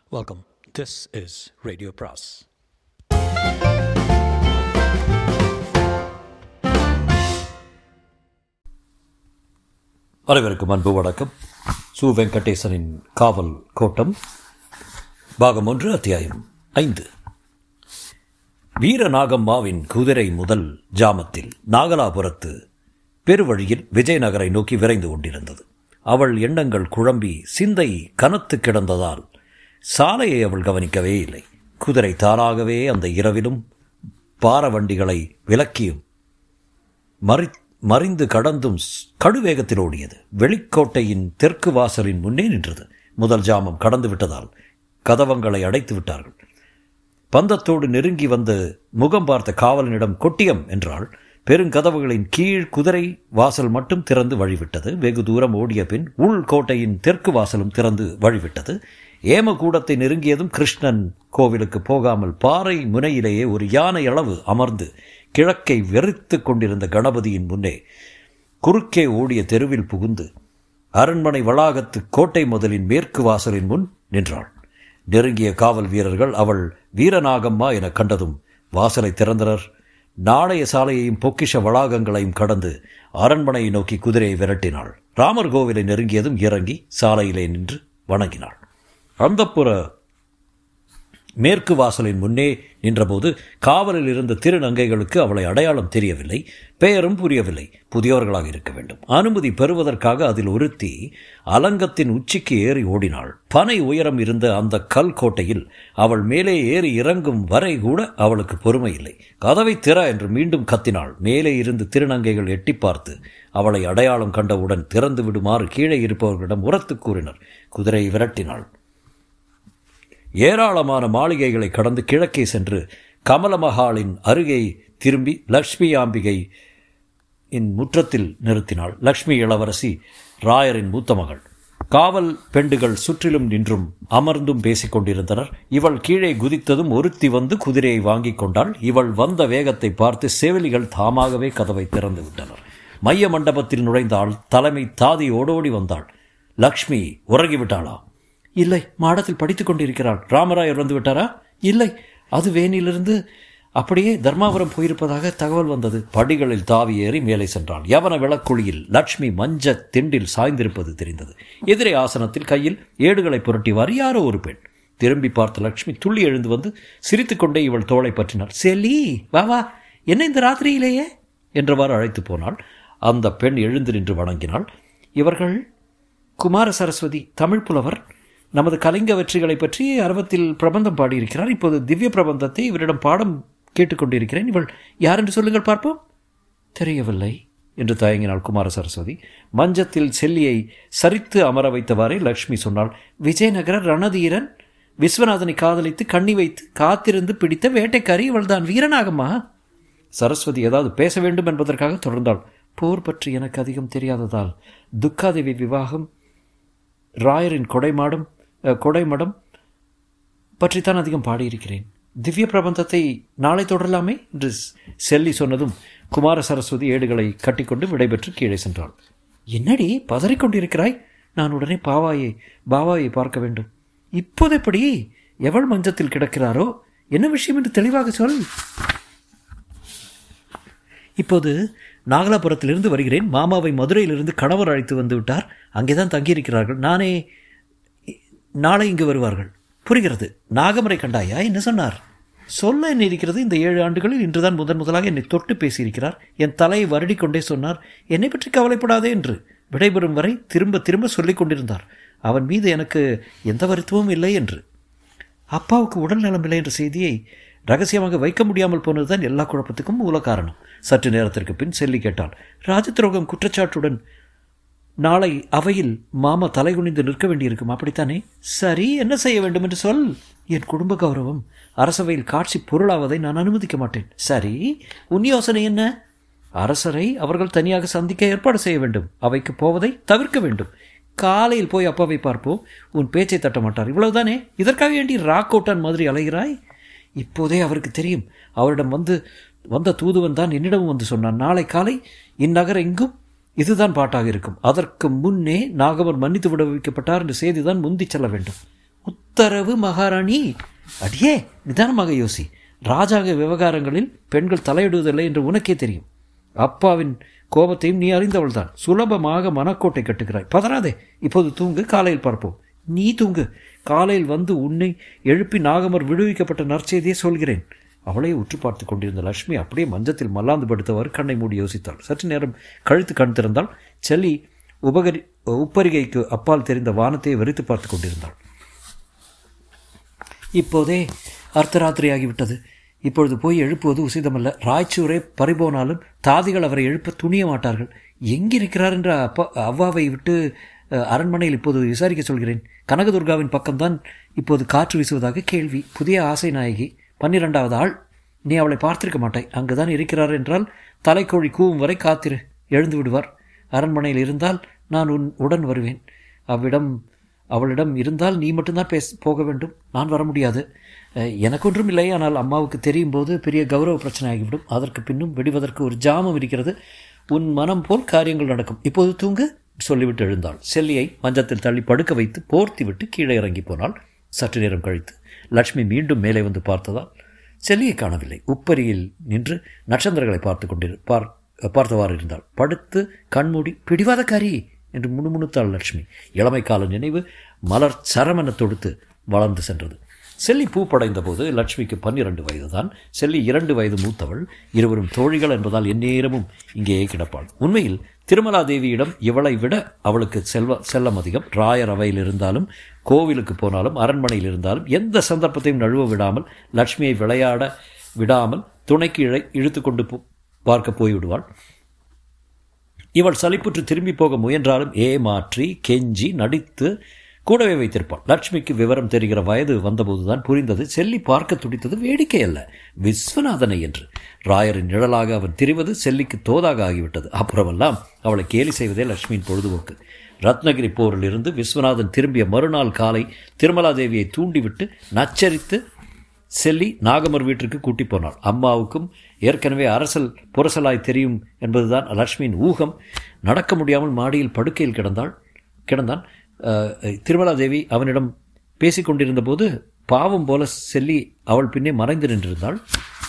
Welcome. This is Radio Pras. அனைவருக்கும் அன்பு வணக்கம் சு வெங்கடேசனின் காவல் கோட்டம் பாகம் ஒன்று அத்தியாயம் ஐந்து வீரநாகம்மாவின் குதிரை முதல் ஜாமத்தில் நாகலாபுரத்து பெருவழியில் விஜயநகரை நோக்கி விரைந்து கொண்டிருந்தது அவள் எண்ணங்கள் குழம்பி சிந்தை கனத்து கிடந்ததால் சாலையை அவள் கவனிக்கவே இல்லை குதிரை தானாகவே அந்த இரவிலும் பாரவண்டிகளை விலக்கியும் மறி மறிந்து கடந்தும் ஸ்- கடுவேகத்தில் ஓடியது வெளிக்கோட்டையின் தெற்கு வாசலின் முன்னே நின்றது முதல் ஜாமம் கடந்து விட்டதால் கதவங்களை அடைத்து விட்டார்கள் பந்தத்தோடு நெருங்கி வந்து முகம் பார்த்த காவலனிடம் கொட்டியம் என்றால் பெருங்கதவுகளின் கீழ் குதிரை வாசல் மட்டும் திறந்து வழிவிட்டது வெகு தூரம் ஓடிய பின் உள் கோட்டையின் தெற்கு வாசலும் திறந்து வழிவிட்டது ஏமகூடத்தை நெருங்கியதும் கிருஷ்ணன் கோவிலுக்கு போகாமல் பாறை முனையிலேயே ஒரு யானை அளவு அமர்ந்து கிழக்கை வெறித்துக் கொண்டிருந்த கணபதியின் முன்னே குறுக்கே ஓடிய தெருவில் புகுந்து அரண்மனை வளாகத்து கோட்டை முதலின் மேற்கு வாசலின் முன் நின்றாள் நெருங்கிய காவல் வீரர்கள் அவள் வீரநாகம்மா என கண்டதும் வாசலை திறந்தனர் நாணய சாலையையும் பொக்கிஷ வளாகங்களையும் கடந்து அரண்மனையை நோக்கி குதிரையை விரட்டினாள் ராமர் கோவிலை நெருங்கியதும் இறங்கி சாலையிலே நின்று வணங்கினாள் அந்தப்புற மேற்கு வாசலின் முன்னே நின்றபோது காவலில் இருந்த திருநங்கைகளுக்கு அவளை அடையாளம் தெரியவில்லை பெயரும் புரியவில்லை புதியவர்களாக இருக்க வேண்டும் அனுமதி பெறுவதற்காக அதில் ஒருத்தி அலங்கத்தின் உச்சிக்கு ஏறி ஓடினாள் பனை உயரம் இருந்த அந்த கல் கோட்டையில் அவள் மேலே ஏறி இறங்கும் வரை கூட அவளுக்கு பொறுமை இல்லை கதவை திற என்று மீண்டும் கத்தினாள் மேலே இருந்து திருநங்கைகள் எட்டி பார்த்து அவளை அடையாளம் கண்டவுடன் திறந்து விடுமாறு கீழே இருப்பவர்களிடம் உரத்து கூறினர் குதிரையை விரட்டினாள் ஏராளமான மாளிகைகளை கடந்து கிழக்கே சென்று கமலமஹாலின் அருகே திரும்பி லக்ஷ்மி ஆம்பிகை இன் முற்றத்தில் நிறுத்தினாள் லக்ஷ்மி இளவரசி ராயரின் மூத்த மகள் காவல் பெண்டுகள் சுற்றிலும் நின்றும் அமர்ந்தும் பேசிக் கொண்டிருந்தனர் இவள் கீழே குதித்ததும் ஒருத்தி வந்து குதிரையை வாங்கிக் கொண்டாள் இவள் வந்த வேகத்தை பார்த்து செவிலிகள் தாமாகவே கதவை திறந்து விட்டனர் மைய மண்டபத்தில் நுழைந்தாள் தலைமை தாதி ஓடோடி வந்தாள் லக்ஷ்மி உறங்கிவிட்டாளா இல்லை மாடத்தில் படித்துக் கொண்டிருக்கிறாள் ராமராயர் வந்து விட்டாரா இல்லை அது வேனிலிருந்து அப்படியே தர்மாபுரம் போயிருப்பதாக தகவல் வந்தது படிகளில் தாவி ஏறி மேலே சென்றாள் யவன விளக்குழியில் லட்சுமி மஞ்ச திண்டில் சாய்ந்திருப்பது தெரிந்தது எதிரே ஆசனத்தில் கையில் ஏடுகளை புரட்டிவார் யாரோ ஒரு பெண் திரும்பி பார்த்த லட்சுமி துள்ளி எழுந்து வந்து சிரித்துக்கொண்டே இவள் தோளை பற்றினாள் செலி வா வா என்ன இந்த ராத்திரியிலேயே என்றவாறு அழைத்து போனாள் அந்த பெண் எழுந்து நின்று வணங்கினாள் இவர்கள் குமார சரஸ்வதி தமிழ் புலவர் நமது கலிங்க வெற்றிகளை பற்றி அரவத்தில் பிரபந்தம் பாடியிருக்கிறார் இப்போது திவ்ய பிரபந்தத்தை இவரிடம் பாடம் கேட்டுக்கொண்டிருக்கிறேன் இவள் யார் என்று சொல்லுங்கள் பார்ப்போம் தெரியவில்லை என்று தயங்கினாள் குமார சரஸ்வதி மஞ்சத்தில் செல்லியை சரித்து அமர வைத்தவாறே லக்ஷ்மி சொன்னாள் விஜயநகர ரணதீரன் விஸ்வநாதனை காதலித்து கண்ணி வைத்து காத்திருந்து பிடித்த வேட்டைக்காரி இவள்தான் வீரனாகம்மா சரஸ்வதி ஏதாவது பேச வேண்டும் என்பதற்காக தொடர்ந்தாள் போர் பற்றி எனக்கு அதிகம் தெரியாததால் துக்காதேவி விவாகம் ராயரின் கொடைமாடம் அஹ், கொடைமடம் பற்றித்தான் அதிகம் பாடியிருக்கிறேன் திவ்ய பிரபந்தத்தை நாளை தொடரலாமே என்று செல்லி சொன்னதும் குமார சரஸ்வதி ஏடுகளை கட்டிக்கொண்டு விடைபெற்று கீழே சென்றாள் என்னடி பதறிக்கொண்டிருக்கிறாய் நான் உடனே பாவாயை பாவாயை பார்க்க வேண்டும் இப்போது எப்படி எவள் மஞ்சத்தில் கிடக்கிறாரோ என்ன விஷயம் என்று தெளிவாக சொல் இப்போது நாகலாபுரத்திலிருந்து வருகிறேன் மாமாவை மதுரையிலிருந்து கணவர் அழைத்து வந்து விட்டார் அங்கேதான் தங்கியிருக்கிறார்கள் நானே நாளை இங்கு வருவார்கள் புரிகிறது நாகமரை கண்டாயா என்ன சொன்னார் சொல்ல என்ன இருக்கிறது இந்த ஏழு ஆண்டுகளில் இன்றுதான் முதன் முதலாக என்னை தொட்டு பேசியிருக்கிறார் என் தலையை வருடிக்கொண்டே சொன்னார் என்னை பற்றி கவலைப்படாதே என்று விடைபெறும் வரை திரும்ப திரும்ப சொல்லிக் கொண்டிருந்தார் அவன் மீது எனக்கு எந்த வருத்தமும் இல்லை என்று அப்பாவுக்கு உடல் நலமில்லை என்ற செய்தியை ரகசியமாக வைக்க முடியாமல் போனதுதான் எல்லா குழப்பத்துக்கும் மூல காரணம் சற்று நேரத்திற்கு பின் செல்லி கேட்டாள் ராஜதுரோகம் குற்றச்சாட்டுடன் நாளை அவையில் மாமா தலைகுனிந்து நிற்க வேண்டியிருக்கும் அப்படித்தானே சரி என்ன செய்ய வேண்டும் என்று சொல் என் குடும்ப கௌரவம் அரசவையில் காட்சி பொருளாவதை நான் அனுமதிக்க மாட்டேன் சரி உன் யோசனை என்ன அரசரை அவர்கள் தனியாக சந்திக்க ஏற்பாடு செய்ய வேண்டும் அவைக்கு போவதை தவிர்க்க வேண்டும் காலையில் போய் அப்பாவை பார்ப்போம் உன் பேச்சை தட்ட மாட்டார் இவ்வளவுதானே இதற்காக வேண்டி ராக்கோட்டான் மாதிரி அலைகிறாய் இப்போதே அவருக்கு தெரியும் அவரிடம் வந்து வந்த தூதுவன் தான் என்னிடமும் வந்து சொன்னான் நாளை காலை இந்நகர் எங்கும் இதுதான் பாட்டாக இருக்கும் அதற்கு முன்னே நாகவர் மன்னித்து விட வைக்கப்பட்டார் என்ற செய்திதான் முந்திச் செல்ல வேண்டும் உத்தரவு மகாராணி அடியே நிதானமாக யோசி ராஜாங்க விவகாரங்களில் பெண்கள் தலையிடுவதில்லை என்று உனக்கே தெரியும் அப்பாவின் கோபத்தையும் நீ அறிந்தவள்தான் சுலபமாக மனக்கோட்டை கட்டுகிறாய் பதறாதே இப்போது தூங்கு காலையில் பார்ப்போம் நீ தூங்கு காலையில் வந்து உன்னை எழுப்பி நாகமர் விடுவிக்கப்பட்ட நற்செய்தியை சொல்கிறேன் அவளே உற்று பார்த்து கொண்டிருந்த லட்சுமி அப்படியே மஞ்சத்தில் மல்லாந்து படுத்தவாறு கண்ணை மூடி யோசித்தாள் சற்று நேரம் கழுத்து கண் திறந்தால் செல்லி உபகரி உப்பரிகைக்கு அப்பால் தெரிந்த வானத்தை வெறித்து பார்த்து கொண்டிருந்தாள் இப்போதே அர்த்தராத்திரி ஆகிவிட்டது இப்பொழுது போய் எழுப்புவது உசிதமல்ல ராய்ச்சூரே பறிபோனாலும் தாதிகள் அவரை எழுப்ப துணிய மாட்டார்கள் எங்கிருக்கிறார் என்ற அப்பா அவ்வாவை விட்டு அஹ், அரண்மனையில் இப்போது விசாரிக்க சொல்கிறேன் கனகதுர்காவின் பக்கம்தான் இப்போது காற்று வீசுவதாக கேள்வி புதிய ஆசை நாயகி பன்னிரெண்டாவது ஆள் நீ அவளை பார்த்திருக்க மாட்டாய் அங்குதான் இருக்கிறார் என்றால் தலைக்கோழி கூவும் வரை காத்திரு எழுந்து விடுவார் அரண்மனையில் இருந்தால் நான் உன் உடன் வருவேன் அவ்விடம் அவளிடம் இருந்தால் நீ மட்டும்தான் பேச போக வேண்டும் நான் வர முடியாது அஹ், எனக்கு ஒன்றும் இல்லை ஆனால் அம்மாவுக்கு தெரியும் போது பெரிய கௌரவ பிரச்சனை ஆகிவிடும் அதற்கு பின்னும் வெடிவதற்கு ஒரு ஜாமம் இருக்கிறது உன் மனம் போல் காரியங்கள் நடக்கும் இப்போது தூங்கு சொல்லிவிட்டு எழுந்தாள் செல்லியை மஞ்சத்தில் தள்ளி படுக்க வைத்து போர்த்தி விட்டு கீழே இறங்கி போனாள் சற்று நேரம் கழித்து லட்சுமி மீண்டும் மேலே வந்து பார்த்ததால் செல்லியை காணவில்லை உப்பரியில் நின்று நட்சத்திரங்களை பார்த்து கொண்டிரு பார் பார்த்தவாறு இருந்தாள் படுத்து கண்மூடி பிடிவாதக்காரி என்று முணுமுணுத்தாள் லட்சுமி இளமை கால நினைவு மலர் சரமென தொடுத்து வளர்ந்து சென்றது செல்லி பூ படைந்த போது லட்சுமிக்கு பன்னிரண்டு வயதுதான் செல்லி இரண்டு வயது மூத்தவள் இருவரும் தோழிகள் என்பதால் எந்நேரமும் இங்கேயே கிடப்பாள் உண்மையில் திருமலாதேவியிடம் இவளை விட அவளுக்கு செல்வ செல்லம் அதிகம் ராயர் அவையில் இருந்தாலும் கோவிலுக்கு போனாலும் அரண்மனையில் இருந்தாலும் எந்த சந்தர்ப்பத்தையும் நழுவ விடாமல் லட்சுமியை விளையாட விடாமல் துணைக்கு இழை இழுத்து கொண்டு போ- பார்க்க போய்விடுவாள் இவள் சலிப்புற்று திரும்பி போக முயன்றாலும் ஏமாற்றி கெஞ்சி நடித்து கூடவே வைத்திருப்பாள் லட்சுமிக்கு விவரம் தெரிகிற வயது வந்தபோதுதான் புரிந்தது செல்லி பார்க்க துடித்தது வேடிக்கை அல்ல விஸ்வநாதனை என்று ராயரின் நிழலாக அவன் திரிவது செல்லிக்கு தோதாக ஆகிவிட்டது அப்புறமெல்லாம் அவளை கேலி செய்வதே லட்சுமியின் பொழுதுபோக்கு ரத்னகிரி போரில் இருந்து விஸ்வநாதன் திரும்பிய மறுநாள் காலை திருமலாதேவியை தூண்டிவிட்டு நச்சரித்து செல்லி நாகமர் வீட்டிற்கு கூட்டி போனாள் அம்மாவுக்கும் ஏற்கனவே அரசல் புரசலாய் தெரியும் என்பதுதான் லட்சுமியின் ஊகம் நடக்க முடியாமல் மாடியில் படுக்கையில் கிடந்தாள் கிடந்தான் அஹ், திருமலாதேவி அவனிடம் பேசிக் கொண்டிருந்த போது பாவம் போல செல்லி அவள் பின்னே மறைந்து நின்றிருந்தாள்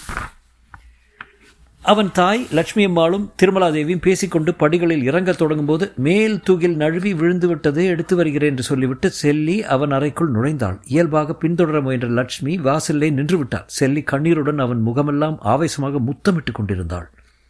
அவன் தாய் லட்சுமி அம்மாளும் திருமலாதேவியும் பேசிக்கொண்டு படிகளில் இறங்கத் தொடங்கும்போது மேல் தூகில் நழுவி விழுந்து விட்டது எடுத்து வருகிறேன் என்று சொல்லிவிட்டு செல்லி அவன் அறைக்குள் நுழைந்தாள் இயல்பாக பின்தொடர முயன்ற லட்சுமி வாசலிலே நின்று விட்டாள் செல்லி கண்ணீருடன் அவன் முகமெல்லாம் ஆவேசமாக முத்தமிட்டுக் கொண்டிருந்தாள்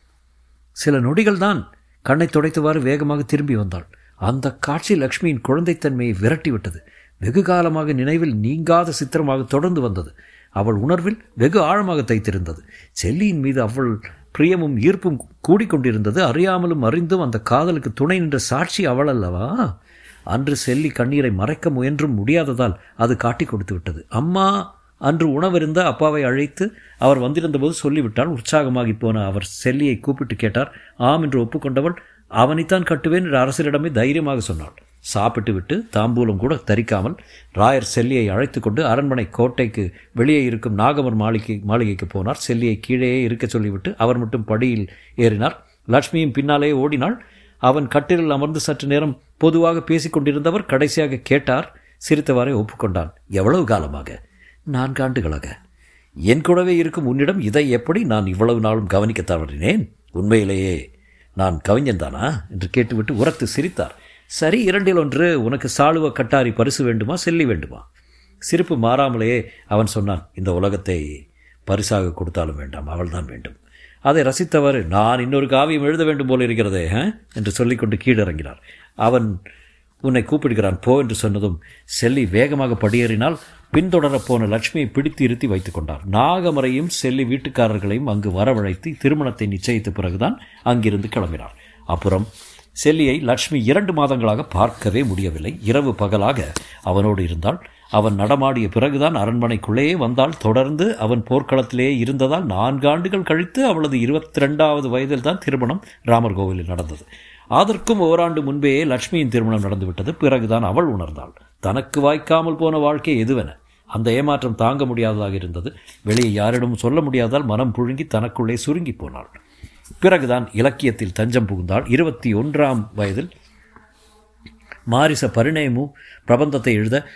சில நொடிகள் தான் கண்ணை துடைத்தவாறு வேகமாக திரும்பி வந்தாள் அந்த காட்சி லக்ஷ்மியின் குழந்தைத்தன்மையை விரட்டிவிட்டது வெகு காலமாக நினைவில் நீங்காத சித்திரமாக தொடர்ந்து வந்தது அவள் உணர்வில் வெகு ஆழமாக தைத்திருந்தது செல்லியின் மீது அவள் பிரியமும் ஈர்ப்பும் கூடிக்கொண்டிருந்தது அறியாமலும் அறிந்தும் அந்த காதலுக்கு துணை நின்ற சாட்சி அவள் அல்லவா அன்று செல்லி கண்ணீரை மறைக்க முயன்றும் முடியாததால் அது காட்டிக் கொடுத்து விட்டது அம்மா அன்று உணவருந்த அப்பாவை அழைத்து அவர் வந்திருந்தபோது சொல்லிவிட்டால் உற்சாகமாகி போன அவர் செல்லியை கூப்பிட்டு கேட்டார் ஆம் என்று ஒப்புக்கொண்டவள் அவனைத்தான் கட்டுவேன் என்று அரசரிடமே தைரியமாக சொன்னாள் சாப்பிட்டு விட்டு தாம்பூலம் கூட தரிக்காமல் ராயர் செல்லியை அழைத்து கொண்டு அரண்மனை கோட்டைக்கு வெளியே இருக்கும் நாகமர் மாளிகை மாளிகைக்கு போனார் செல்லியை கீழேயே இருக்க சொல்லிவிட்டு அவர் மட்டும் படியில் ஏறினார் லட்சுமியும் பின்னாலே ஓடினாள் அவன் கட்டிலில் அமர்ந்து சற்று நேரம் பொதுவாக பேசிக் கொண்டிருந்தவர் கடைசியாக கேட்டார் சிரித்தவாறே ஒப்புக்கொண்டான் எவ்வளவு காலமாக நான்காண்டுகளாக என் கூடவே இருக்கும் உன்னிடம் இதை எப்படி நான் இவ்வளவு நாளும் கவனிக்க தவறினேன் உண்மையிலேயே நான் கவிஞன் தானா என்று கேட்டுவிட்டு உரத்து சிரித்தார் சரி இரண்டில் ஒன்று உனக்கு சாளுவ கட்டாரி பரிசு வேண்டுமா செல்லி வேண்டுமா சிரிப்பு மாறாமலேயே அவன் சொன்னான் இந்த உலகத்தை பரிசாக கொடுத்தாலும் வேண்டாம் அவள்தான் வேண்டும் அதை ரசித்தவர் நான் இன்னொரு காவியம் எழுத வேண்டும் போல இருக்கிறதே ஆ?" என்று சொல்லிக்கொண்டு கீழிறங்கினார் அவன் உன்னை கூப்பிடுகிறான் போ என்று சொன்னதும் செல்லி வேகமாக படியேறினால் பின்தொடரப் போன லட்சுமியை பிடித்து இருத்தி வைத்துக் கொண்டார் நாகமரையும் செல்லி வீட்டுக்காரர்களையும் அங்கு வரவழைத்து திருமணத்தை நிச்சயித்த பிறகுதான் அங்கிருந்து கிளம்பினார் அப்புறம் செல்லியை லட்சுமி இரண்டு மாதங்களாக பார்க்கவே முடியவில்லை இரவு பகலாக அவனோடு இருந்தாள் அவன் நடமாடிய பிறகுதான் அரண்மனைக்குள்ளேயே வந்தால் தொடர்ந்து அவன் போர்க்களத்திலேயே இருந்ததால் நான்கு ஆண்டுகள் கழித்து அவளது இருபத்தி ரெண்டாவது வயதில் தான் திருமணம் ராமர் கோவிலில் நடந்தது அதற்கும் ஓராண்டு முன்பேயே லட்சுமியின் திருமணம் நடந்துவிட்டது பிறகுதான் அவள் உணர்ந்தாள் தனக்கு வாய்க்காமல் போன வாழ்க்கை எதுவென அந்த ஏமாற்றம் தாங்க முடியாததாக இருந்தது வெளியே யாரிடமும் சொல்ல முடியாதால் மனம் புழுங்கி தனக்குள்ளே சுருங்கி போனாள் பிறகுதான் இலக்கியத்தில் தஞ்சம் புகுந்தாள் இருபத்தி ஒன்றாம் வயதில் மாரிச பரிணயமு பிரபந்தத்தை எழுத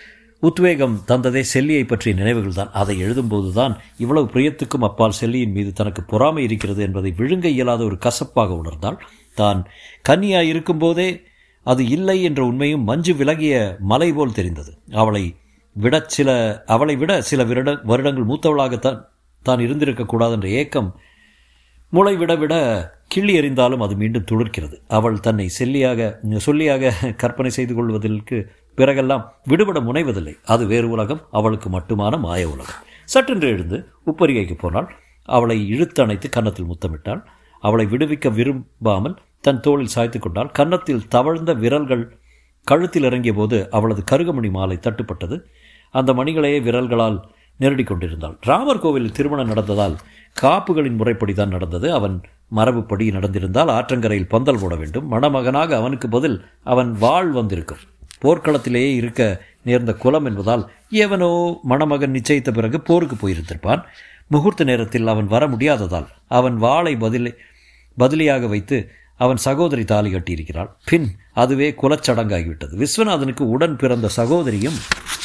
உத்வேகம் தந்ததே செல்லியை பற்றிய நினைவுகள் தான் அதை எழுதும்போது தான் இவ்வளவு பிரியத்துக்கும் அப்பால் செல்லியின் மீது தனக்கு பொறாமை இருக்கிறது என்பதை விழுங்க இயலாத ஒரு கசப்பாக உணர்ந்தால் தான் கன்னியாய் இருக்கும்போதே அது இல்லை என்ற உண்மையும் மஞ்சு விலகிய மலை போல் தெரிந்தது அவளை விட சில அவளை விட சில வருட வருடங்கள் மூத்தவளாகத்தான் தான் இருந்திருக்கக்கூடாது என்ற ஏக்கம் முளை விட விட கிள்ளி எறிந்தாலும் அது மீண்டும் துளிர்க்கிறது அவள் தன்னை செல்லியாக சொல்லியாக கற்பனை செய்து கொள்வதற்கு பிறகெல்லாம் விடுபட முனைவதில்லை அது வேறு உலகம் அவளுக்கு மட்டுமான மாய உலகம் சற்றென்று எழுந்து உப்பரிகைக்கு போனால் அவளை இழுத்தணைத்து கன்னத்தில் முத்தமிட்டாள் அவளை விடுவிக்க விரும்பாமல் தன் தோளில் சாய்த்து கொண்டால் கன்னத்தில் தவழ்ந்த விரல்கள் கழுத்தில் இறங்கிய போது அவளது கருகமணி மாலை தட்டுப்பட்டது அந்த மணிகளையே விரல்களால் நெருடி கொண்டிருந்தாள் ராமர் கோவிலில் திருமணம் நடந்ததால் காப்புகளின் முறைப்படி தான் நடந்தது அவன் மரபுப்படி நடந்திருந்தால் ஆற்றங்கரையில் பந்தல் போட வேண்டும் மணமகனாக அவனுக்கு பதில் அவன் வாழ் வந்திருக்கும் போர்க்களத்திலேயே இருக்க நேர்ந்த குலம் என்பதால் எவனோ மணமகன் நிச்சயித்த பிறகு போருக்கு போயிருந்திருப்பான் முகூர்த்த நேரத்தில் அவன் வர முடியாததால் அவன் வாளை பதிலை பதிலியாக வைத்து அவன் சகோதரி தாலி கட்டியிருக்கிறாள் பின் அதுவே குலச்சடங்காகிவிட்டது விஸ்வநாதனுக்கு உடன் பிறந்த சகோதரியும்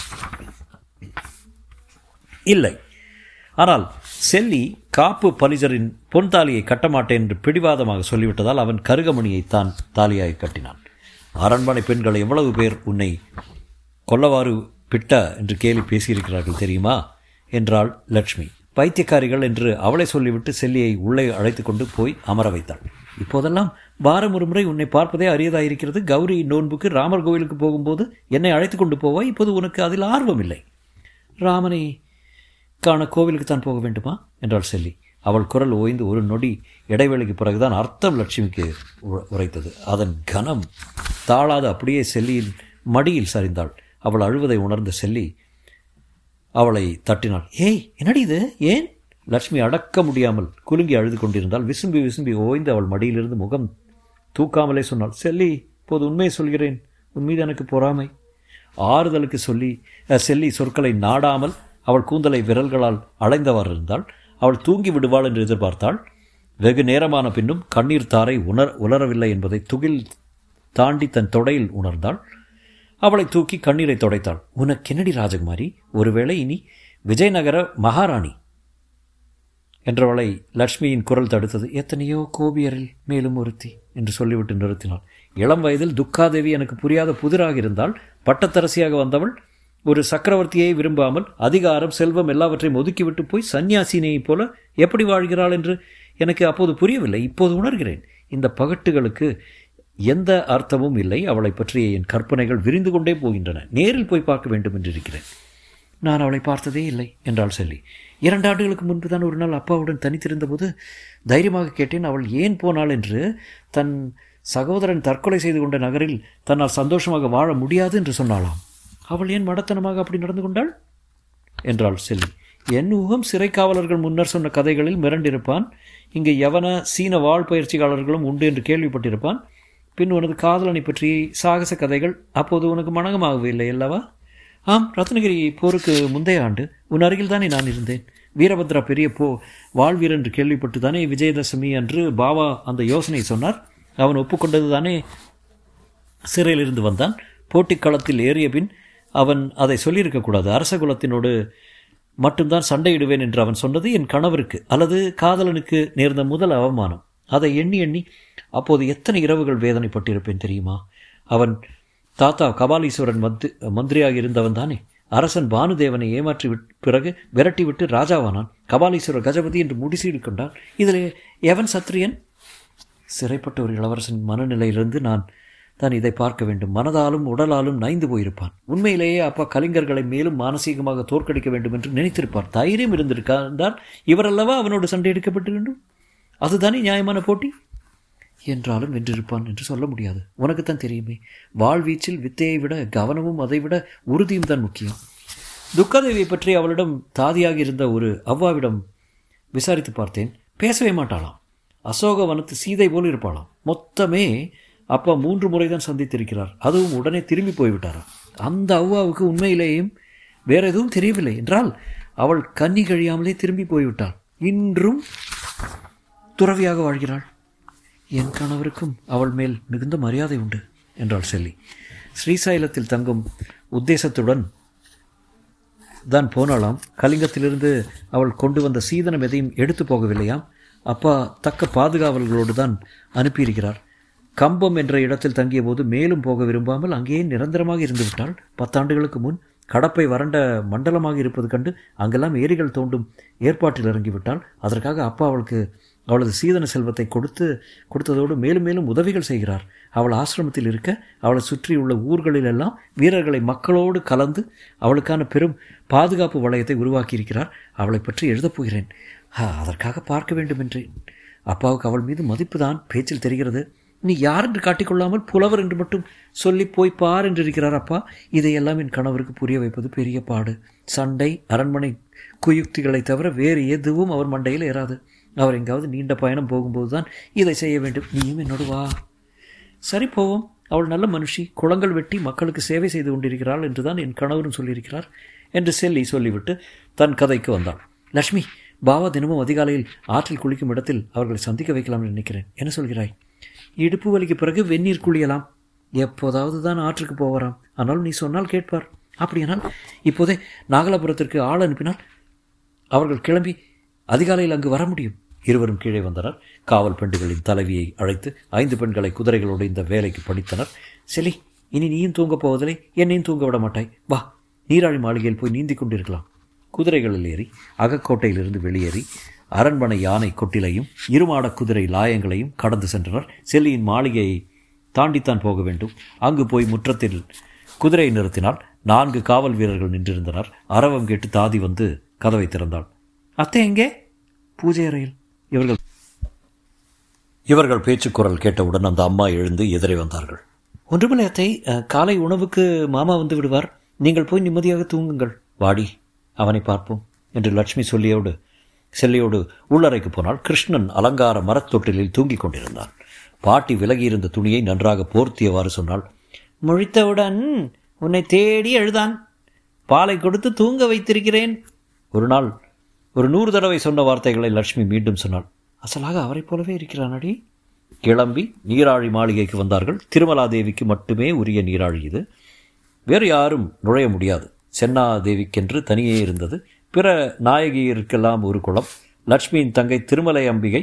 இல்லை ஆனால் செல்லி காப்பு பலிஜரின் பொன் தாலியை கட்டமாட்டேன் என்று பிடிவாதமாக சொல்லிவிட்டதால் அவன் கருகமணியை தான் தாலியாய் கட்டினான் அரண்மனை பெண்கள் எவ்வளவு பேர் உன்னை கொல்லவாறு பிட்ட என்று கேலி பேசியிருக்கிறார்கள் தெரியுமா என்றாள் லட்சுமி பைத்தியக்காரிகள் என்று அவளை சொல்லிவிட்டு செல்லியை உள்ளே அழைத்து கொண்டு போய் அமர வைத்தாள் இப்போதெல்லாம் வாரம் ஒரு முறை உன்னை பார்ப்பதே அரியதாயிருக்கிறது கௌரி நோன்புக்கு ராமர் கோவிலுக்கு போகும்போது என்னை அழைத்து கொண்டு போவாய் இப்போது உனக்கு அதில் ஆர்வம் இல்லை ராமனை காண கோவிலுக்கு தான் போக வேண்டுமா என்றாள் செல்லி அவள் குரல் ஓய்ந்து ஒரு நொடி இடைவேளைக்கு பிறகுதான் அர்த்தம் லட்சுமிக்கு உரைத்தது அதன் கனம் தாழாது அப்படியே செல்லியின் மடியில் சரிந்தாள் அவள் அழுவதை உணர்ந்த செல்லி அவளை தட்டினாள் ஏய் என்னடி இது ஏன் லட்சுமி அடக்க முடியாமல் குலுங்கி அழுது கொண்டிருந்தால் விசும்பி விசும்பி ஓய்ந்து அவள் மடியிலிருந்து முகம் தூக்காமலே சொன்னாள் செல்லி இப்போது உண்மையை சொல்கிறேன் உன் மீது எனக்கு பொறாமை ஆறுதலுக்கு சொல்லி செல்லி சொற்களை நாடாமல் அவள் கூந்தலை விரல்களால் அலைந்தவாறு இருந்தால் அவள் தூங்கி விடுவாள் என்று எதிர்பார்த்தாள் வெகு நேரமான பின்னும் கண்ணீர் தாரை உணர் உலரவில்லை என்பதை துகில் தாண்டி தன் தொடையில் உணர்ந்தாள் அவளை தூக்கி கண்ணீரை தொடைத்தாள் உனக்கு என்னடி ராஜகுமாரி ஒருவேளை இனி விஜயநகர மகாராணி என்றவளை லட்சுமியின் குரல் தடுத்தது எத்தனையோ கோபியரில் மேலும் ஒருத்தி என்று சொல்லிவிட்டு நிறுத்தினாள் இளம் வயதில் துக்காதேவி எனக்கு புரியாத புதிராக இருந்தால் பட்டத்தரசியாக வந்தவள் ஒரு சக்கரவர்த்தியை விரும்பாமல் அதிகாரம் செல்வம் எல்லாவற்றையும் ஒதுக்கிவிட்டு போய் சன்னியாசினியைப் போல எப்படி வாழ்கிறாள் என்று எனக்கு அப்போது புரியவில்லை இப்போது உணர்கிறேன் இந்த பகட்டுகளுக்கு எந்த அர்த்தமும் இல்லை அவளை பற்றிய என் கற்பனைகள் விரிந்து கொண்டே போகின்றன நேரில் போய் பார்க்க வேண்டும் என்று இருக்கிறேன் நான் அவளை பார்த்ததே இல்லை என்றாள் செல்லி இரண்டு ஆண்டுகளுக்கு முன்பு தான் ஒரு நாள் அப்பாவுடன் தனித்திருந்தபோது தைரியமாக கேட்டேன் அவள் ஏன் போனாள் என்று தன் சகோதரன் தற்கொலை செய்து கொண்ட நகரில் தன்னால் சந்தோஷமாக வாழ முடியாது என்று சொன்னாளாம் அவள் ஏன் மடத்தனமாக அப்படி நடந்து கொண்டாள் என்றாள் செல்லி என் ஊகம் சிறை காவலர்கள் முன்னர் சொன்ன கதைகளில் மிரண்டிருப்பான் இங்கே யவன சீன வாழ் பயிற்சியாளர்களும் உண்டு என்று கேள்விப்பட்டிருப்பான் பின் உனது காதலனை பற்றி சாகச கதைகள் அப்போது உனக்கு மனகமாகவே இல்லை அல்லவா ஆம் ரத்னகிரி போருக்கு முந்தைய ஆண்டு உன் அருகில் தானே நான் இருந்தேன் வீரபத்ரா பெரிய போ வாழ்வீர் என்று கேள்விப்பட்டு தானே விஜயதசமி அன்று பாவா அந்த யோசனை சொன்னார் அவன் ஒப்புக்கொண்டது தானே சிறையிலிருந்து வந்தான் போட்டிக்களத்தில் ஏறிய பின் அவன் அதை சொல்லியிருக்கக்கூடாது அரச குலத்தினோடு மட்டும்தான் சண்டையிடுவேன் என்று அவன் சொன்னது என் கணவருக்கு அல்லது காதலனுக்கு நேர்ந்த முதல் அவமானம் அதை எண்ணி எண்ணி அப்போது எத்தனை இரவுகள் வேதனைப்பட்டிருப்பேன் தெரியுமா அவன் தாத்தா கபாலீஸ்வரன் மத்து மந்திரியாக இருந்தவன் தானே அரசன் பானுதேவனை ஏமாற்றி விட் பிறகு விரட்டி விட்டு ராஜாவானான் கபாலீஸ்வரர் கஜபதி என்று முடிசீடு கொண்டான் இதில் எவன் சத்திரியன் சிறைப்பட்ட ஒரு இளவரசன் மனநிலையிலிருந்து நான் தான் இதை பார்க்க வேண்டும் மனதாலும் உடலாலும் நைந்து போயிருப்பான் உண்மையிலேயே அப்பா கலிங்கர்களை மேலும் மானசீகமாக தோற்கடிக்க வேண்டும் என்று நினைத்திருப்பார் தைரியம் இருந்திருக்கார் இவரல்லவா அவனோடு சண்டை எடுக்கப்பட்டு வேண்டும் அதுதானே நியாயமான போட்டி என்றாலும் வென்றிருப்பான் என்று சொல்ல முடியாது உனக்குத்தான் தெரியுமே வாழ்வீச்சில் வித்தையை விட கவனமும் அதை விட உறுதியும் தான் முக்கியம் துக்காதேவியை பற்றி அவளிடம் தாதியாக இருந்த ஒரு அவ்வாவிடம் விசாரித்து பார்த்தேன் பேசவே மாட்டாளாம் அசோக வனத்து சீதை போல் இருப்பாளாம் மொத்தமே அப்பா மூன்று முறை தான் சந்தித்திருக்கிறார் அதுவும் உடனே திரும்பி போய்விட்டாராம் அந்த அவ்வாவுக்கு உண்மையிலேயும் வேற எதுவும் தெரியவில்லை என்றால் அவள் கன்னி கழியாமலே திரும்பி போய்விட்டாள் இன்றும் துறவியாக வாழ்கிறாள் என் கணவருக்கும் அவள் மேல் மிகுந்த மரியாதை உண்டு என்றாள் செல்லி ஸ்ரீசைலத்தில் தங்கும் உத்தேசத்துடன் தான் போனாலாம் கலிங்கத்திலிருந்து அவள் கொண்டு வந்த சீதனம் எதையும் எடுத்து போகவில்லையாம் அப்பா தக்க பாதுகாவல்களோடு தான் அனுப்பியிருக்கிறார் கம்பம் என்ற இடத்தில் தங்கிய போது மேலும் போக விரும்பாமல் அங்கேயே நிரந்தரமாக இருந்து விட்டாள் பத்தாண்டுகளுக்கு முன் கடப்பை வறண்ட மண்டலமாக இருப்பது கண்டு அங்கெல்லாம் ஏரிகள் தோண்டும் ஏற்பாட்டில் இறங்கிவிட்டால் அதற்காக அப்பா அவளுக்கு அவளது சீதன செல்வத்தை கொடுத்து கொடுத்ததோடு மேலும் மேலும் உதவிகள் செய்கிறார் அவள் ஆசிரமத்தில் இருக்க அவளை சுற்றியுள்ள ஊர்களிலெல்லாம் வீரர்களை மக்களோடு கலந்து அவளுக்கான பெரும் பாதுகாப்பு வளையத்தை உருவாக்கியிருக்கிறார் அவளை பற்றி எழுதப் போகிறேன் அதற்காக பார்க்க வேண்டும் என்றேன் அப்பாவுக்கு அவள் மீது மதிப்பு தான் பேச்சில் தெரிகிறது நீ யார் என்று காட்டிக்கொள்ளாமல் புலவர் என்று மட்டும் சொல்லி போய் பார் என்று இருக்கிறார் அப்பா இதையெல்லாம் என் கணவருக்கு புரிய வைப்பது பெரிய பாடு சண்டை அரண்மனை குயுக்திகளை தவிர வேறு எதுவும் அவர் மண்டையில் ஏறாது அவர் எங்காவது நீண்ட பயணம் போகும்போது தான் இதை செய்ய வேண்டும் நீயும் என்னோடு வா சரி போவோம் அவள் நல்ல மனுஷி குளங்கள் வெட்டி மக்களுக்கு சேவை செய்து கொண்டிருக்கிறாள் என்று தான் என் கணவரும் சொல்லியிருக்கிறார் என்று செல்லி சொல்லிவிட்டு தன் கதைக்கு வந்தாள் லக்ஷ்மி பாபா தினமும் அதிகாலையில் ஆற்றில் குளிக்கும் இடத்தில் அவர்களை சந்திக்க வைக்கலாம் என்று நினைக்கிறேன் என்ன சொல்கிறாய் இடுப்பு வலிக்கு பிறகு வெந்நீர் குளியலாம் எப்போதாவது தான் ஆற்றுக்கு போவாராம் ஆனால் நீ சொன்னால் கேட்பார் அப்படியானால் இப்போதே நாகலாபுரத்திற்கு ஆள் அனுப்பினால் அவர்கள் கிளம்பி அதிகாலையில் அங்கு வர முடியும் இருவரும் கீழே வந்தனர் காவல் பெண்டுகளின் தலைவியை அழைத்து ஐந்து பெண்களை குதிரைகளோடு இந்த வேலைக்கு படித்தனர் செலி இனி நீயும் தூங்கப் போவதில்லை என்னையும் தூங்க விட மாட்டாய் வா நீராழி மாளிகையில் போய் நீந்தி கொண்டிருக்கலாம் குதிரைகளில் ஏறி அகக்கோட்டையிலிருந்து வெளியேறி அரண்மனை யானை கொட்டிலையும் இருமாட குதிரை லாயங்களையும் கடந்து சென்றனர் செல்லியின் மாளிகையை தாண்டித்தான் போக வேண்டும் அங்கு போய் முற்றத்தில் குதிரையை நிறுத்தினாள் நான்கு காவல் வீரர்கள் நின்றிருந்தனர் அரவம் கேட்டு தாதி வந்து கதவை திறந்தாள் அத்தை எங்கே பூஜை அறையில் இவர்கள் இவர்கள் பேச்சுக்குரல் கேட்டவுடன் அந்த அம்மா எழுந்து எதிரே வந்தார்கள் ஒன்றுமில்லை அத்தை காலை உணவுக்கு மாமா வந்து விடுவார் நீங்கள் போய் நிம்மதியாக தூங்குங்கள் வாடி அவனை பார்ப்போம் என்று லட்சுமி சொல்லியோடு செல்லியோடு உள்ளறைக்கு போனால் கிருஷ்ணன் அலங்கார மரத்தொட்டிலில் தூங்கிக் கொண்டிருந்தான் பாட்டி விலகியிருந்த துணியை நன்றாக போர்த்தியவாறு சொன்னாள் முழித்தவுடன் உன்னை தேடி எழுதான் பாலை கொடுத்து தூங்க வைத்திருக்கிறேன் ஒரு நாள் ஒரு நூறு தடவை சொன்ன வார்த்தைகளை லட்சுமி மீண்டும் சொன்னாள் அசலாக அவரைப் போலவே இருக்கிறானடி கிளம்பி நீராழி மாளிகைக்கு வந்தார்கள் திருமலாதேவிக்கு மட்டுமே உரிய நீராழி இது வேறு யாரும் நுழைய முடியாது சென்னாதேவிக்கென்று தனியே இருந்தது பிற நாயகியருக்கெல்லாம் ஒரு குளம் லட்சுமியின் தங்கை திருமலை அம்பிகை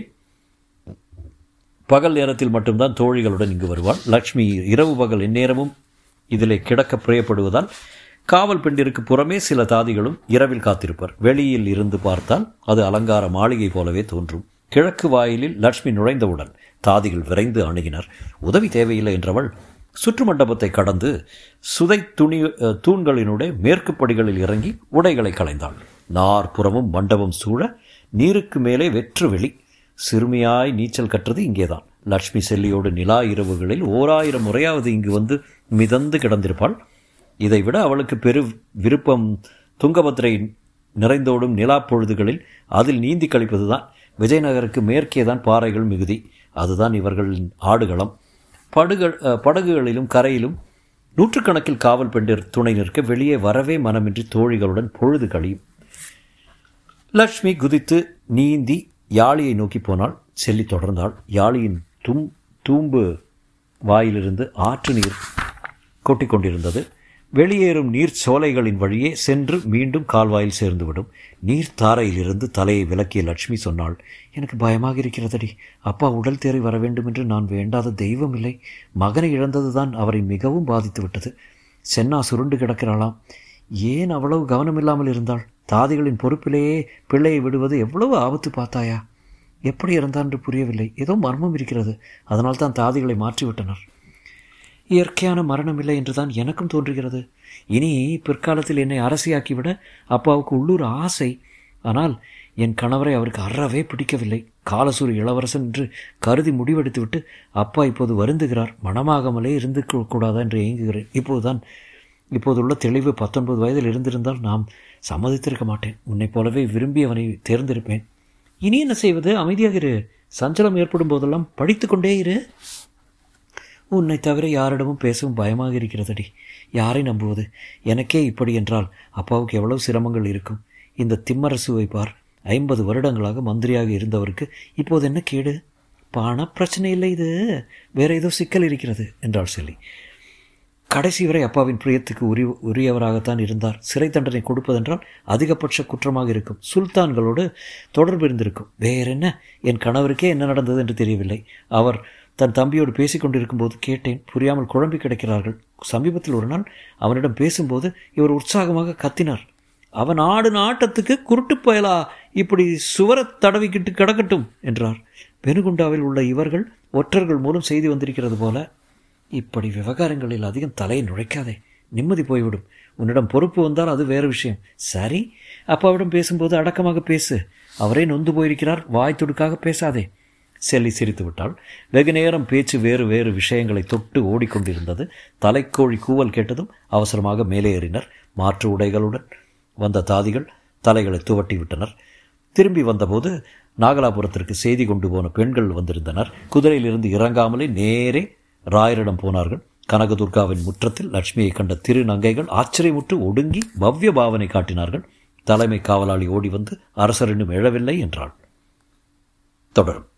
பகல் நேரத்தில் மட்டும்தான் தோழிகளுடன் இங்கு வருவாள் லக்ஷ்மி இரவு பகல் எந்நேரமும் இதிலே கிடக்க பிரியப்படுவதால் காவல் பெண்டிற்கு புறமே சில தாதிகளும் இரவில் காத்திருப்பர் வெளியில் இருந்து பார்த்தால் அது அலங்கார மாளிகை போலவே தோன்றும் கிழக்கு வாயிலில் லட்சுமி நுழைந்தவுடன் தாதிகள் விரைந்து அணுகினர் உதவி தேவையில்லை என்றவள் சுற்று மண்டபத்தை கடந்து சுதை துணி தூண்களினுடைய மேற்கு படிகளில் இறங்கி உடைகளை களைந்தாள் நாற்புறமும் மண்டபம் சூழ நீருக்கு மேலே வெற்று வெளி சிறுமியாய் நீச்சல் கற்றது இங்கேதான் லட்சுமி செல்லியோடு நிலா இரவுகளில் ஓராயிரம் முறையாவது இங்கு வந்து மிதந்து கிடந்திருப்பாள் இதைவிட அவளுக்கு பெரு விருப்பம் துங்கபத்திரை நிறைந்தோடும் நிலா பொழுதுகளில் அதில் நீந்தி கழிப்பதுதான் விஜயநகருக்கு மேற்கே தான் பாறைகள் மிகுதி அதுதான் இவர்களின் ஆடுகளம் படுகள் படகுகளிலும் கரையிலும் நூற்றுக்கணக்கில் காவல் பெண்டிர் துணை நிற்க வெளியே வரவே மனமின்றி தோழிகளுடன் பொழுது கழியும் லக்ஷ்மி குதித்து நீந்தி யாழியை நோக்கி போனாள் செல்லி தொடர்ந்தாள் யாழியின் தும் தூம்பு வாயிலிருந்து ஆற்று நீர் கொட்டிக் கொண்டிருந்தது வெளியேறும் நீர் சோலைகளின் வழியே சென்று மீண்டும் கால்வாயில் சேர்ந்துவிடும் நீர் தாரையிலிருந்து தலையை விலக்கிய லட்சுமி சொன்னாள் எனக்கு பயமாக இருக்கிறதடி அப்பா உடல் தேறி வர வேண்டும் என்று நான் வேண்டாத தெய்வம் இல்லை மகனை இழந்ததுதான் அவரை மிகவும் பாதித்து விட்டது சென்னா சுருண்டு கிடக்கிறாளாம் ஏன் அவ்வளவு கவனமில்லாமல் இருந்தாள் தாதிகளின் பொறுப்பிலேயே பிள்ளையை விடுவது எவ்வளவு ஆபத்து பார்த்தாயா எப்படி இறந்தான் என்று புரியவில்லை ஏதோ மர்மம் இருக்கிறது அதனால் தான் தாதிகளை மாற்றிவிட்டனர் இயற்கையான மரணம் இல்லை என்றுதான் எனக்கும் தோன்றுகிறது இனி பிற்காலத்தில் என்னை அரசியாக்கிவிட அப்பாவுக்கு உள்ளூர் ஆசை ஆனால் என் கணவரை அவருக்கு அறவே பிடிக்கவில்லை காலசூர் இளவரசன் என்று கருதி முடிவெடுத்துவிட்டு அப்பா இப்போது வருந்துகிறார் மனமாகாமலே இருந்து கூடாதா என்று ஏங்குகிறேன் இப்போதுதான் இப்போதுள்ள தெளிவு பத்தொன்பது வயதில் இருந்திருந்தால் நாம் சம்மதித்திருக்க மாட்டேன் உன்னைப் போலவே விரும்பி அவனை தேர்ந்தெடுப்பேன் இனி என்ன செய்வது அமைதியாக இரு சஞ்சலம் ஏற்படும் போதெல்லாம் படித்து கொண்டே இரு உன்னை தவிர யாரிடமும் பேசவும் பயமாக இருக்கிறதடி யாரை நம்புவது எனக்கே இப்படி என்றால் அப்பாவுக்கு எவ்வளவு சிரமங்கள் இருக்கும் இந்த திம்மரசுவை பார் ஐம்பது வருடங்களாக மந்திரியாக இருந்தவருக்கு இப்போது என்ன கேடு பண பிரச்சனை இல்லை இது வேற ஏதோ சிக்கல் இருக்கிறது என்றாள் செல்லி கடைசி வரை அப்பாவின் பிரியத்துக்கு உரி உரியவராகத்தான் இருந்தார் சிறை தண்டனை கொடுப்பதென்றால் அதிகபட்ச குற்றமாக இருக்கும் சுல்தான்களோடு தொடர்பு இருந்திருக்கும் வேற என்ன என் கணவருக்கே என்ன நடந்தது என்று தெரியவில்லை அவர் தன் தம்பியோடு பேசிக் கொண்டிருக்கும் போது கேட்டேன் புரியாமல் குழம்பி கிடக்கிறார்கள் சமீபத்தில் ஒரு நாள் அவனிடம் பேசும்போது இவர் உற்சாகமாக கத்தினார் அவன் ஆடு ஆட்டத்துக்கு குருட்டு பயலா இப்படி சுவரத் தடவிக்கிட்டு கிடக்கட்டும் என்றார் வெனுகுண்டாவில் உள்ள இவர்கள் ஒற்றர்கள் மூலம் செய்தி வந்திருக்கிறது போல இப்படி விவகாரங்களில் அதிகம் தலையை நுழைக்காதே நிம்மதி போய்விடும் உன்னிடம் பொறுப்பு வந்தால் அது வேறு விஷயம் சரி அப்பாவிடம் பேசும்போது அடக்கமாக பேசு அவரே நொந்து போயிருக்கிறார் வாய் துடுக்காக பேசாதே செல்லி சிரித்து விட்டாள் வெகு நேரம் பேச்சு வேறு வேறு விஷயங்களை தொட்டு ஓடிக்கொண்டிருந்தது தலைக்கோழி கூவல் கேட்டதும் அவசரமாக மேலே ஏறினர் மாற்று உடைகளுடன் வந்த தாதிகள் தலைகளை துவட்டி விட்டனர் திரும்பி வந்தபோது நாகலாபுரத்திற்கு செய்தி கொண்டு போன பெண்கள் வந்திருந்தனர் குதிரையிலிருந்து இறங்காமலே நேரே ராயரிடம் போனார்கள் கனகதுர்காவின் முற்றத்தில் லட்சுமியை கண்ட திருநங்கைகள் ஆச்சரியமுற்று ஒடுங்கி பவ்ய பாவனை காட்டினார்கள் தலைமை காவலாளி ஓடி வந்து அரசர் இன்னும் எழவில்லை என்றாள் தொடரும்